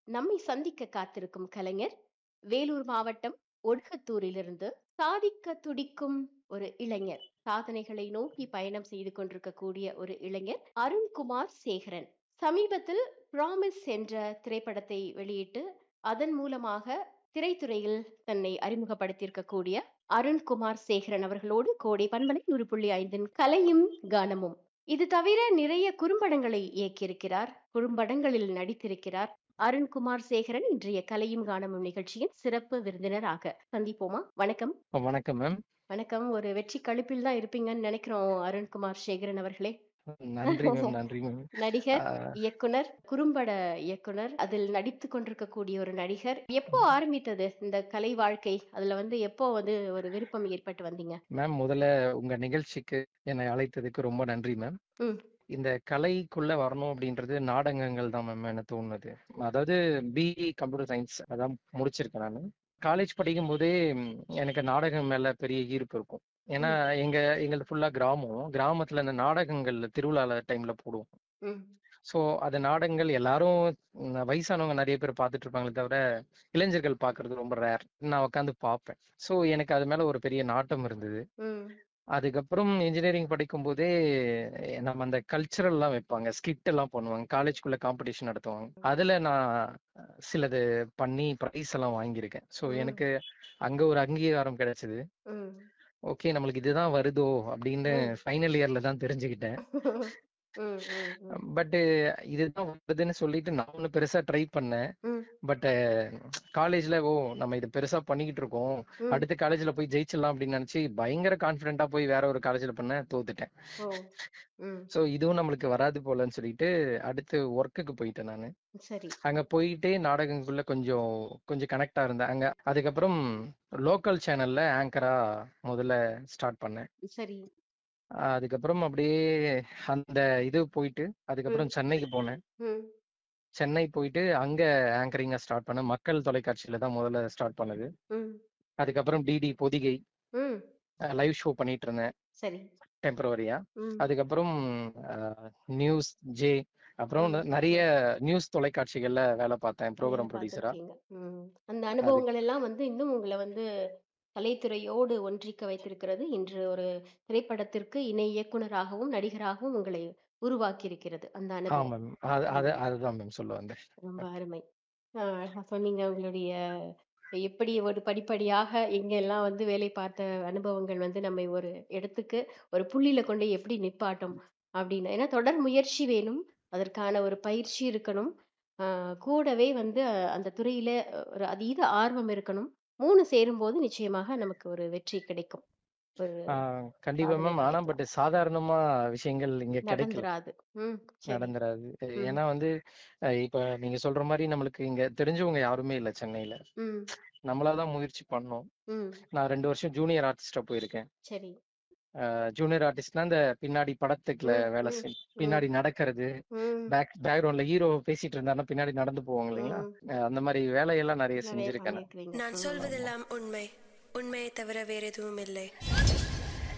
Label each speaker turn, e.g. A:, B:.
A: நம்மை சந்திக்க காத்திருக்கும் கலைஞர் வேலூர் மாவட்டம் ஒடுகத்தூரிலிருந்து சாதிக்க துடிக்கும் ஒரு இளைஞர் சாதனைகளை நோக்கி பயணம் செய்து கொண்டிருக்கக்கூடிய ஒரு இளைஞர் அருண்குமார் சேகரன் சமீபத்தில் ப்ராமிஸ் என்ற திரைப்படத்தை வெளியிட்டு அதன் மூலமாக திரைத்துறையில் தன்னை அறிமுகப்படுத்தியிருக்கக்கூடிய அருண்குமார் சேகரன் அவர்களோடு கோடை பண்பலை நூறு புள்ளி ஐந்தின் கலையும் கானமும் இது தவிர நிறைய குறும்படங்களை இயக்கியிருக்கிறார் குறும்படங்களில் நடித்திருக்கிறார் அருண்குமார் சேகரன் இன்றைய கலையும் கானமும் நிகழ்ச்சியின் சிறப்பு விருந்தினராக சந்திப்போமா வணக்கம்
B: வணக்கம் மேம்
A: வணக்கம் ஒரு வெற்றி கழிப்பில் தான் இருப்பீங்கன்னு நினைக்கிறோம் அருண்குமார் சேகரன் அவர்களே
B: நன்றி மேம் நன்றி மேம்
A: நடிகர் இயக்குனர் குறும்பட இயக்குனர் அதில் நடித்து கொண்டிருக்கக்கூடிய ஒரு நடிகர் எப்போ ஆரம்பித்தது இந்த கலை வாழ்க்கை அதுல வந்து எப்போ வந்து ஒரு விருப்பம் ஏற்பட்டு வந்தீங்க
B: மேம் முதல்ல உங்க நிகழ்ச்சிக்கு என்னை அழைத்ததுக்கு ரொம்ப நன்றி மேம்
A: ம்.
B: இந்த கலைக்குள்ள வரணும் அப்படின்றது நாடகங்கள் தான் மேம் எனக்கு தோணுது அதாவது பிஇ கம்ப்யூட்டர் சயின்ஸ் அதான் முடிச்சிருக்கேன் நான் காலேஜ் படிக்கும் போதே ம், எனக்கு நாடகம் மேல பெரிய ஈர்ப்பு இருக்கும் ஏன்னா எங்க எங்களது ஃபுல்லா கிராமம் கிராமத்துல இந்த நாடகங்கள் திருவிழா டைம்ல போடுவோம்
A: ம்,
B: ஸோ அது நாடகங்கள் எல்லாரும் ம், வயசானவங்க நிறைய பேர் பார்த்துட்டு இருப்பாங்களே தவிர இளைஞர்கள் பார்க்கிறது ரொம்ப ரேர் நான் உட்காந்து பார்ப்பேன் ஸோ எனக்கு அது மேல ஒரு பெரிய நாட்டம் இருந்தது
A: ம்,
B: அதுக்கப்புறம் இன்ஜினியரிங் படிக்கும் போதே நம்ம அந்த கல்ச்சரல் எல்லாம் வைப்பாங்க ஸ்கிட் எல்லாம் பண்ணுவாங்க காலேஜ்குள்ள காம்படிஷன் நடத்துவாங்க அதுல நான் சிலது பண்ணி ப்ரைஸ் எல்லாம் வாங்கியிருக்கேன் ஸோ
A: ம்.
B: எனக்கு அங்க ஒரு அங்கீகாரம் கிடைச்சது
A: ம்.
B: ஓகே நம்மளுக்கு இதுதான் வருதோ அப்படின்னு
A: ம்.
B: ஃபைனல் இயர்ல தான் தெரிஞ்சுக்கிட்டேன்
A: ம், ம், ம்,
B: பட் இதுதான் வருதுன்னு சொல்லிட்டு நான் ஒண்ணு பெருசா ட்ரை பண்ணேன்
A: ம்,
B: பட் காலேஜ்ல ஓ நம்ம இது பெருசா பண்ணிக்கிட்டு இருக்கோம்
A: ம்.
B: அடுத்த காலேஜ்ல போய் ஜெயிச்சிடலாம் அப்படின்னு நினைச்சு பயங்கர கான்பிடண்டா போய் வேற ஒரு காலேஜ்ல பண்ண தோத்துட்டேன்
A: ஓ, ம்,
B: சோ இதுவும் நம்மளுக்கு வராது போலன்னு சொல்லிட்டு அடுத்து ஒர்க்குக்கு போயிட்டேன் நானு
A: சரி
B: அங்க போயிட்டே நாடகங்களுக்குள்ள கொஞ்சம் கொஞ்சம் கனெக்டா இருந்தேன் அங்க அதுக்கப்புறம் லோக்கல் சேனல்ல ஆங்கரா முதல்ல ஸ்டார்ட் பண்ணேன்
A: சரி
B: ஆஹ் அதுக்கப்புறம் அப்படியே அந்த இது போயிட்டு அதுக்கப்புறம் சென்னைக்கு போனேன்
A: ம்,
B: சென்னை போயிட்டு அங்க ஆங்கரிங்கா ஸ்டார்ட் பண்ணேன் மக்கள் தொலைக்காட்சியில தான் முதல்ல ஸ்டார்ட் பண்ணது
A: ம்,
B: அதுக்கப்புறம் டிடி பொதிகை
A: ம்,
B: லைவ் ஷோ பண்ணிட்டு இருந்தேன்
A: சரி
B: டெம்பரவரியா
A: ம்,
B: அதுக்கப்புறம் நியூஸ் ஜே அப்புறம்
A: ம்.
B: ந- நிறைய நியூஸ் தொலைக்காட்சிகள்ல வேலை பார்த்தேன்
A: வேலை
B: ப்ரோக்ராம் ப்ரொடியூசரா
A: பார்த்திருக்கீங்க. ம். அந்த அனுபவங்கள் எல்லாம் வந்து இன்னும் உங்களை வந்து கலைத்துறையோடு ஒன்றிக்க வைத்திருக்கிறது இன்று ஒரு திரைப்படத்திற்கு இணை இயக்குனராகவும் நடிகராகவும் உங்களை உருவாக்கி இருக்கிறது அந்த அனுபவம்
B: ஆமா மேம் அது அது அதுதான் மேம் சொல்ல வந்தேன்
A: ரொம்ப அருமை ஆஹ் அழகா சொன்னீங்க உங்களுடைய எப்படி ஒரு படிப்படியாக எங்கெல்லாம் வந்து வேலை பார்த்த அனுபவங்கள் வந்து நம்மை ஒரு இடத்துக்கு ஒரு புள்ளியில கொண்டு எப்படி நிப்பாட்டும் அப்படின்னு ஏன்னா தொடர் முயற்சி வேணும் அதற்கான ஒரு பயிற்சி இருக்கணும் ஆஹ் கூடவே வந்து அஹ், அந்த துறையில ஒரு அதீத ஆர்வம் இருக்கணும் மூணு சேரும்போது நிச்சயமாக நமக்கு ஒரு வெற்றி கிடைக்கும் ஒரு
B: ஆஹ் கண்டிப்பா
A: சாதனை
B: மேம் ஆனா
A: கிடைக்கும்
B: பட் சாதாரணமா விஷயங்கள் இங்க கிடைக்கல
A: நடந்துராது ம் சரி
B: நடந்துராது அஹ்
A: ம்
B: ஏன்னா வந்து அஹ் இப்ப நீங்க சொல்ற மாதிரி நம்மளுக்கு இங்க தெரிஞ்சவங்க யாருமே இல்ல சென்னையில
A: ம்
B: நம்மளாதான் முயற்சி பண்ணோம்
A: ம்
B: நான் ரெண்டு வருஷம் ஜூனியர் ஆர்டிஸ்டா போயிருக்கேன்
A: சரி
B: ஜூனியர் ஆர்டிஸ்ட்னா இந்த பின்னாடி படத்துக்குள்ள
A: ம்
B: வேலை
A: ம்
B: செய்
A: ம்
B: பின்னாடி நடக்கிறது
A: ம்
B: பேக் பேக்ரவுண்ட்ல ஹீரோ பேசிட்டு இருந்தாருன்னா பின்னாடி நடந்து போவாங்க இல்லைங்களா
A: ம்
B: அஹ் அந்த மாதிரி வேலையெல்லாம் நிறைய
A: நிறைய
B: செஞ்சிருக்கேன் நான்.
A: பண்ணிருக்கிறீங்க
C: நான்
A: ம்
C: சொல்வதெல்லாம் உண்மை உண்மையை தவிர வேற எதுவும் இல்லை